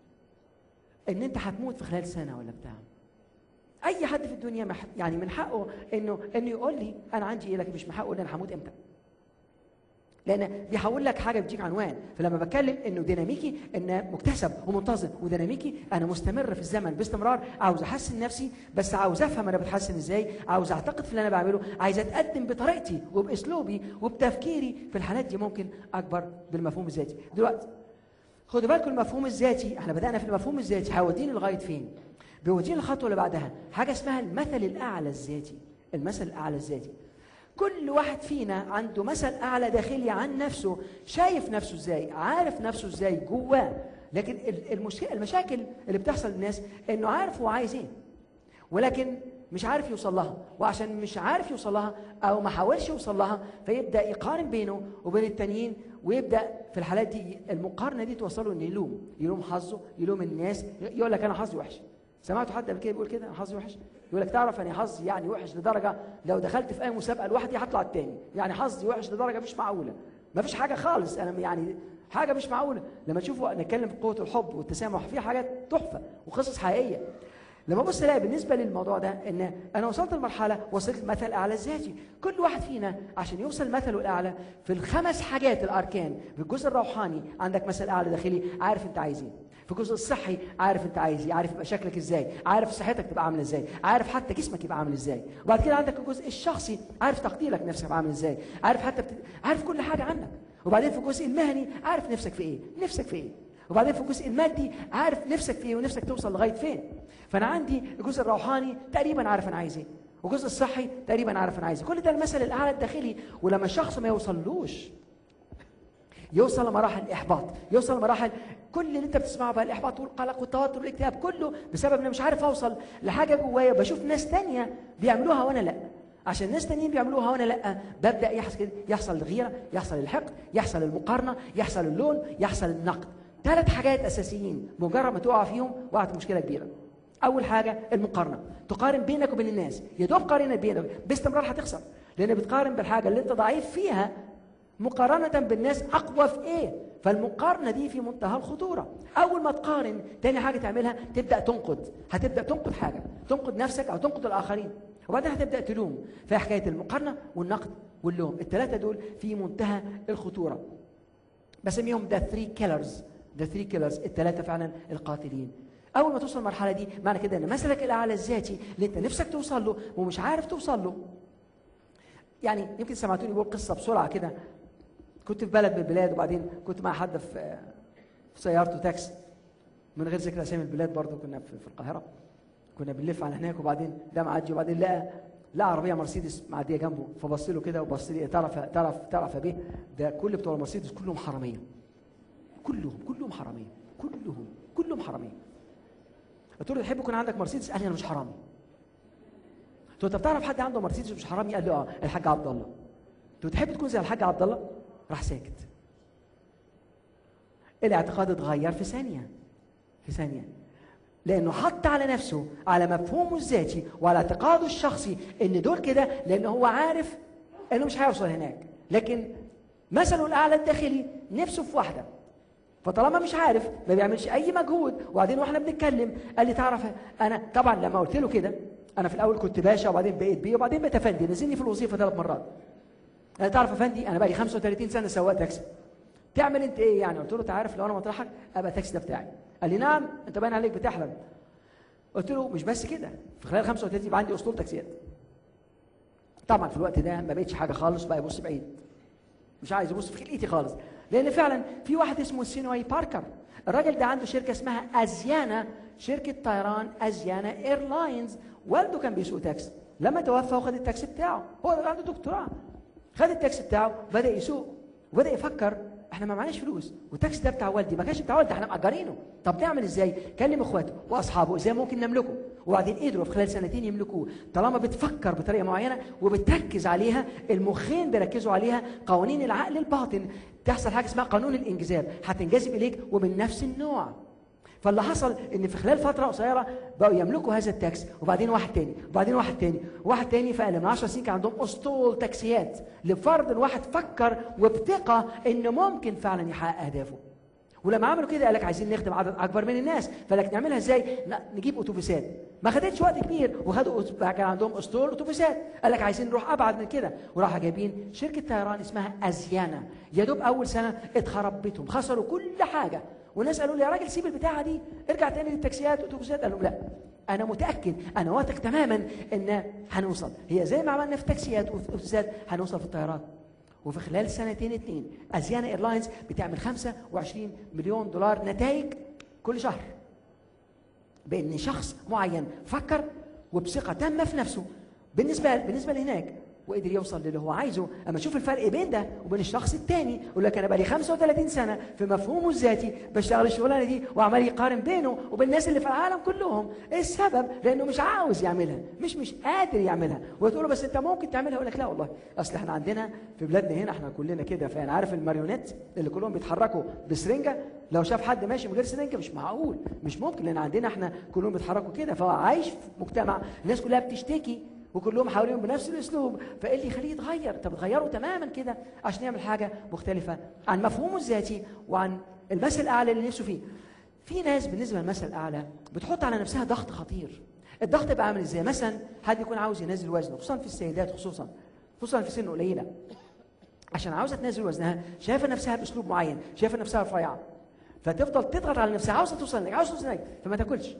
ان انت هتموت في خلال سنه ولا بتاع اي حد في الدنيا مح... يعني من حقه انه انه يقول لي انا عندي ايه لكن مش من حقه ان انا هموت امتى لان بيحول لك حاجه بتديك عنوان فلما بتكلم انه ديناميكي ان مكتسب ومنتظم وديناميكي انا مستمر في الزمن باستمرار عاوز احسن نفسي بس عاوز افهم انا بتحسن ازاي عاوز اعتقد في اللي انا بعمله عايز اتقدم بطريقتي وباسلوبي وبتفكيري في الحالات دي ممكن اكبر بالمفهوم الذاتي دلوقتي خدوا بالكم المفهوم الذاتي احنا بدانا في المفهوم الذاتي هيوديني لغايه فين بيوديني الخطوه اللي بعدها حاجه اسمها المثل الاعلى الذاتي المثل الاعلى الذاتي كل واحد فينا عنده مثل اعلى داخلي عن نفسه شايف نفسه ازاي عارف نفسه ازاي جواه لكن المشكله المشاكل اللي بتحصل للناس انه عارف هو عايز ايه ولكن مش عارف يوصل لها وعشان مش عارف يوصل لها او ما حاولش يوصل لها فيبدا يقارن بينه وبين التانيين ويبدا في الحالات دي المقارنه دي توصله انه يلوم يلوم حظه يلوم الناس يقول لك انا حظي وحش سمعتوا حد قبل كده بيقول كده انا حظي وحش يقول لك تعرف انا حظي يعني وحش لدرجه لو دخلت في اي مسابقه لوحدي هطلع التاني يعني حظي وحش لدرجه مش معقوله ما فيش حاجه خالص انا يعني حاجه مش معقوله لما تشوفوا نتكلم في قوه الحب والتسامح في حاجات تحفه وقصص حقيقيه لما ابص الاقي بالنسبه للموضوع ده ان انا وصلت لمرحله وصلت مثل اعلى الذاتي كل واحد فينا عشان يوصل مثله الاعلى في الخمس حاجات الاركان في الجزء الروحاني عندك مثل اعلى داخلي عارف انت عايز ايه في الجزء الصحي عارف انت عايز ايه عارف يبقى شكلك ازاي عارف صحتك تبقى عامله ازاي عارف حتى جسمك يبقى عامل ازاي وبعد كده عندك الجزء الشخصي عارف تقديرك نفسك يبقى عامل ازاي عارف حتى بت... عارف كل حاجه عنك وبعدين في الجزء المهني عارف نفسك في ايه نفسك في ايه وبعدين في الجزء المادي عارف نفسك في ايه ونفسك توصل لغايه فين فانا عندي الجزء الروحاني تقريبا عارف انا عايز ايه والجزء الصحي تقريبا عارف انا عايز ايه كل ده المثل الاعلى الداخلي ولما الشخص ما يوصلوش يوصل لمراحل الاحباط يوصل لمراحل كل اللي انت بتسمعه بقى الاحباط والقلق والتوتر والاكتئاب كله بسبب ان مش عارف اوصل لحاجه جوايا بشوف ناس تانية بيعملوها وانا لا عشان ناس تانيين بيعملوها وانا لا ببدا يحصل كده يحصل الغيره يحصل الحقد يحصل المقارنه يحصل اللون يحصل النقد ثلاث حاجات اساسيين مجرد ما تقع فيهم وقعت مشكله كبيره اول حاجه المقارنه تقارن بينك وبين الناس يا دوب قارنت بينك باستمرار هتخسر لان بتقارن بالحاجه اللي انت ضعيف فيها مقارنه بالناس اقوى في ايه فالمقارنه دي في منتهى الخطوره اول ما تقارن تاني حاجه تعملها تبدا تنقد هتبدا تنقد حاجه تنقد نفسك او تنقد الاخرين وبعدين هتبدا تلوم في حكايه المقارنه والنقد واللوم الثلاثه دول في منتهى الخطوره بسميهم ذا ثري كيلرز ذا ثري كيلرز الثلاثه فعلا القاتلين اول ما توصل المرحله دي معنى كده ان مثلك الاعلى الذاتي اللي انت نفسك توصل له ومش عارف توصل له يعني يمكن سمعتوني بقول قصه بسرعه كده كنت في بلد من البلاد وبعدين كنت مع حد في في سيارته تاكسي من غير ذكر اسامي البلاد برضه كنا في, في القاهره كنا بنلف على هناك وبعدين ده معدي وبعدين لقى لقى عربيه مرسيدس معديه جنبه فبص له كده وبص لي تعرف تعرف تعرف بيه ده كل بتوع المرسيدس كلهم حراميه كلهم كلهم حراميه كلهم كلهم حراميه قلت له تحب يكون عندك مرسيدس قال لي انا مش حرامي قلت له طب تعرف حد عنده مرسيدس مش حرامي قال لي اه الحاج عبد الله قلت له تحب تكون زي الحاج عبد الله راح ساكت الاعتقاد اتغير في ثانيه في ثانيه لانه حط على نفسه على مفهومه الذاتي وعلى اعتقاده الشخصي ان دول كده لان هو عارف انه مش هيوصل هناك لكن مثله الاعلى الداخلي نفسه في واحده فطالما مش عارف ما بيعملش اي مجهود وبعدين واحنا بنتكلم قال لي تعرف انا طبعا لما قلت له كده انا في الاول كنت باشا وبعدين بقيت بيه وبعدين بقيت افندي نزلني في الوظيفه ثلاث مرات انا تعرف يا فندي انا بقى لي 35 سنه سواق تاكسي تعمل انت ايه يعني قلت له انت عارف لو انا مطرحك ابقى التاكسي ده بتاعي قال لي نعم انت باين عليك بتحلم قلت له مش بس كده في خلال 35 يبقى عندي اسطول تاكسيات طبعا في الوقت ده ما بقتش حاجه خالص بقى يبص بعيد مش عايز يبص في خلقتي خالص لان فعلا في واحد اسمه سينوي باركر الراجل ده عنده شركه اسمها ازيانا شركه طيران ازيانا ايرلاينز والده كان بيسوق تاكسي لما توفى وخد التاكسي بتاعه هو عنده دكتوراه خد التاكسي بتاعه بدا يسوق وبدا يفكر احنا ما معناش فلوس والتاكسي ده بتاع والدي ما كانش بتاع والدي احنا مأجرينه طب نعمل ازاي كلم اخواته واصحابه ازاي ممكن نملكه وبعدين قدروا في خلال سنتين يملكوه طالما بتفكر بطريقه معينه وبتركز عليها المخين بيركزوا عليها قوانين العقل الباطن تحصل حاجه اسمها قانون الانجذاب هتنجذب اليك ومن نفس النوع فاللي حصل ان في خلال فتره قصيره بقوا يملكوا هذا التاكسي وبعدين واحد تاني وبعدين واحد تاني وواحد تاني في اقل من 10 سنين كان عندهم اسطول تاكسيات لفرض الواحد فكر وبثقه انه ممكن فعلا يحقق اهدافه ولما عملوا كده قال لك عايزين نخدم عدد اكبر من الناس فلك نعملها ازاي نجيب اتوبيسات ما خدتش وقت كبير وخدوا كان عندهم اسطول اتوبيسات قال لك عايزين نروح ابعد من كده وراحوا جايبين شركه طيران اسمها ازيانا يا دوب اول سنه اتخرب بيتهم خسروا كل حاجه والناس قالوا لي يا راجل سيب البتاعه دي ارجع تاني للتاكسيات والاتوبيسات قال لهم لا انا متاكد انا واثق تماما ان هنوصل هي زي ما عملنا في التاكسيات والاتوبيسات هنوصل في الطيارات وفي خلال سنتين اتنين ازيانا ايرلاينز بتعمل 25 مليون دولار نتائج كل شهر بان شخص معين فكر وبثقه تامه في نفسه بالنسبه بالنسبه لهناك وقدر يوصل للي هو عايزه اما شوف الفرق بين ده وبين الشخص الثاني يقول لك انا بقالي 35 سنه في مفهومه الذاتي بشتغل الشغلانه دي وعمال يقارن بينه وبين الناس اللي في العالم كلهم ايه السبب لانه مش عاوز يعملها مش مش قادر يعملها وتقول له بس انت ممكن تعملها يقول لك لا والله اصل احنا عندنا في بلادنا هنا احنا كلنا كده فانا عارف الماريونيت اللي كلهم بيتحركوا بسرنجه لو شاف حد ماشي من غير سرنجه مش معقول مش ممكن لان عندنا احنا كلهم بيتحركوا كده فهو عايش في مجتمع الناس كلها بتشتكي وكلهم حواليهم بنفس الاسلوب فايه اللي يخليه يتغير طب تغيره تماما كده عشان يعمل حاجه مختلفه عن مفهومه الذاتي وعن المثل الاعلى اللي نفسه فيه في ناس بالنسبه للمثل الاعلى بتحط على نفسها ضغط خطير الضغط بقى عامل ازاي مثلا حد يكون عاوز ينزل وزنه خصوصا في السيدات خصوصا خصوصا في سن قليله عشان عاوزه تنزل وزنها شايفه نفسها باسلوب معين شايفه نفسها رفيعه فتفضل تضغط على نفسها عاوزه توصل لك عاوزه توصل لك فما تاكلش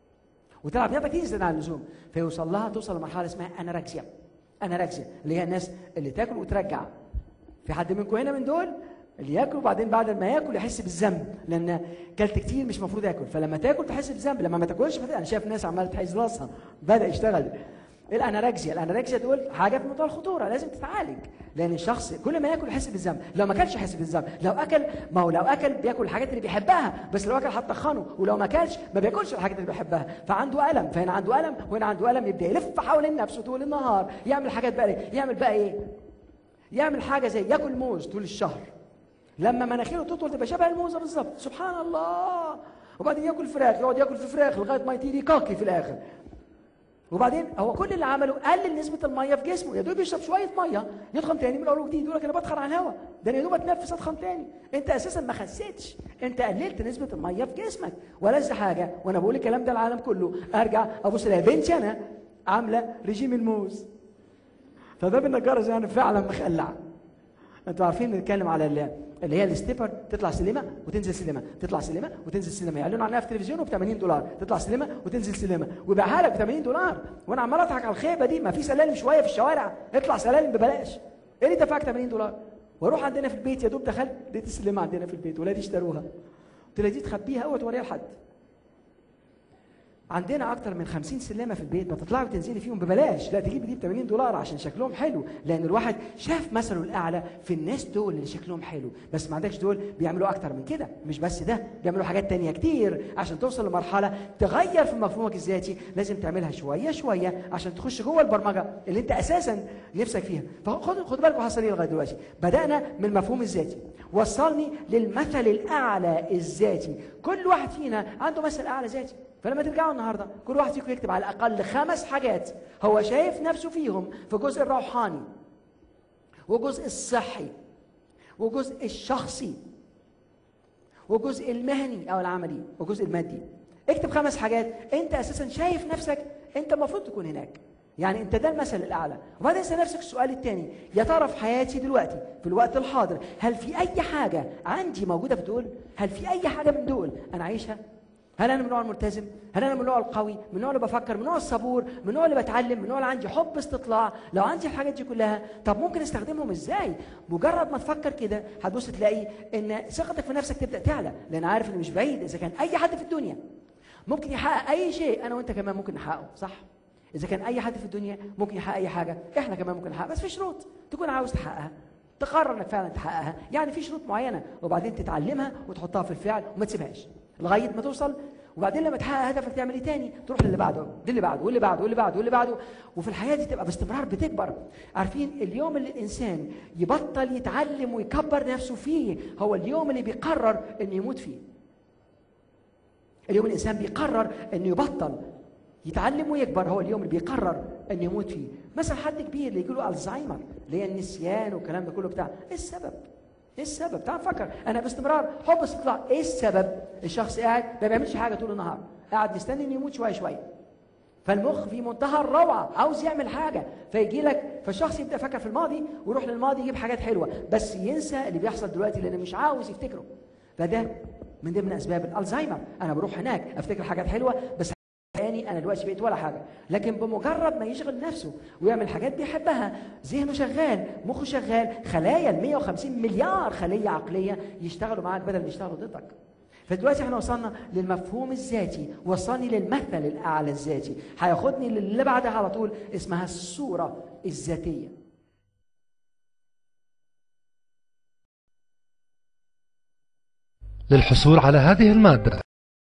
وتلعب لعبه كتير زياده عن اللزوم فيوصل لها توصل لمرحله اسمها اناركسيا اناركسيا اللي هي الناس اللي تاكل وترجع في حد منكم هنا من دول اللي ياكل وبعدين بعد ما ياكل يحس بالذنب لان كلت كتير مش المفروض ياكل فلما تاكل تحس بالذنب لما ما تاكلش انا شايف ناس عماله تحس راسها بدا يشتغل الاناركسيا الاناركسيا دول حاجه في منتهى الخطوره لازم تتعالج لان الشخص كل ما ياكل يحس بالذنب لو ما اكلش يحس بالذنب لو اكل ما هو لو اكل بياكل الحاجات اللي بيحبها بس لو اكل هتطخنه ولو ما اكلش ما بياكلش الحاجات اللي بيحبها فعنده الم فهنا عنده الم وهنا عنده الم يبدا يلف حوالين نفسه طول النهار يعمل حاجات بقى إيه؟ يعمل بقى ايه يعمل حاجه زي ياكل موز طول الشهر لما مناخيره تطول تبقى شبه الموزه بالظبط سبحان الله وبعدين ياكل فراخ يقعد ياكل في فراخ لغايه ما يطير كاكي في الاخر وبعدين هو كل اللي عمله قلل نسبه الميه في جسمه يا دوب يشرب شويه ميه يضخم تاني من اول وجديد يقول لك انا بدخل على الهواء ده انا يا دوب اتنفس اتخن تاني انت اساسا ما خسيتش انت قللت نسبه الميه في جسمك ولز حاجه وانا بقول الكلام ده العالم كله ارجع ابص الاقي بنتي انا عامله رجيم الموز فده بالنجار يعني فعلا مخلع انتوا عارفين نتكلم على اللي هي الستيبر تطلع سلمه وتنزل سلمه تطلع سلمه وتنزل سلمه يعلنوا عنها في التلفزيون ب 80 دولار تطلع سلمه وتنزل سلمه ويبيعها لك ب 80 دولار وانا عمال اضحك على الخيبه دي ما في سلالم شويه في الشوارع اطلع سلالم ببلاش ايه اللي دفعك 80 دولار واروح عندنا في البيت يا دوب دخلت لقيت السلمه عندنا في البيت ولادي اشتروها قلت لها دي تخبيها اوعى توريها لحد عندنا اكتر من 50 سلمه في البيت ما تطلعي وتنزلي فيهم ببلاش لا تجيبي دي ب 80 دولار عشان شكلهم حلو لان الواحد شاف مثله الاعلى في الناس دول اللي شكلهم حلو بس ما عندكش دول بيعملوا اكتر من كده مش بس ده بيعملوا حاجات تانية كتير عشان توصل لمرحله تغير في مفهومك الذاتي لازم تعملها شويه شويه عشان تخش جوه البرمجه اللي انت اساسا نفسك فيها فخد خد بالكم حصل ايه لغايه دلوقتي بدانا من المفهوم الذاتي وصلني للمثل الاعلى الذاتي كل واحد فينا عنده مثل اعلى ذاتي فلما ترجعوا النهارده كل واحد فيكم يكتب على الاقل خمس حاجات هو شايف نفسه فيهم في الجزء الروحاني وجزء الصحي وجزء الشخصي وجزء المهني او العملي وجزء المادي اكتب خمس حاجات انت اساسا شايف نفسك انت المفروض تكون هناك يعني انت ده المثل الاعلى وبعدين اسال نفسك السؤال الثاني يا ترى في حياتي دلوقتي في الوقت الحاضر هل في اي حاجه عندي موجوده في دول هل في اي حاجه من دول انا عايشها هل انا من النوع الملتزم هل انا من النوع القوي من النوع اللي بفكر من النوع الصبور من النوع اللي بتعلم من النوع اللي عندي حب استطلاع لو عندي الحاجات دي كلها طب ممكن استخدمهم ازاي مجرد ما تفكر كده هتبص تلاقي ان ثقتك في نفسك تبدا تعلى لان عارف ان مش بعيد اذا كان اي حد في الدنيا ممكن يحقق اي شيء انا وانت كمان ممكن نحققه صح اذا كان اي حد في الدنيا ممكن يحقق اي حاجه احنا كمان ممكن نحقق بس في شروط تكون عاوز تحققها تقرر انك فعلا تحققها يعني في شروط معينه وبعدين تتعلمها وتحطها في الفعل وما تسيبهاش لغايه ما توصل وبعدين لما تحقق هدفك تعمل ايه تاني تروح للي بعده للي بعده واللي بعده واللي بعده واللي بعده وفي الحياه دي تبقى باستمرار بتكبر عارفين اليوم اللي الانسان يبطل يتعلم ويكبر نفسه فيه هو اليوم اللي بيقرر انه يموت فيه اليوم الانسان بيقرر انه يبطل يتعلم ويكبر هو اليوم اللي بيقرر انه يموت فيه مثلا حد كبير اللي يجي له الزهايمر اللي هي النسيان والكلام ده كله بتاع ايه السبب ايه السبب تعال نفكر انا باستمرار حب استطلاع ايه السبب الشخص قاعد ما بيعملش حاجه طول النهار قاعد مستني انه يموت شويه شويه فالمخ في منتهى الروعه عاوز يعمل حاجه فيجي لك فالشخص يبدا يفكر في الماضي ويروح للماضي يجيب حاجات حلوه بس ينسى اللي بيحصل دلوقتي لانه مش عاوز يفتكره فده من ضمن اسباب الالزهايمر انا بروح هناك افتكر حاجات حلوه بس تاني انا دلوقتي بقيت ولا حاجه لكن بمجرد ما يشغل نفسه ويعمل حاجات بيحبها ذهنه شغال مخه شغال خلايا ال 150 مليار خليه عقليه يشتغلوا معاك بدل ما يشتغلوا ضدك فدلوقتي احنا وصلنا للمفهوم الذاتي وصلني للمثل الاعلى الذاتي هياخدني للي بعدها على طول اسمها الصوره الذاتيه للحصول على هذه المادة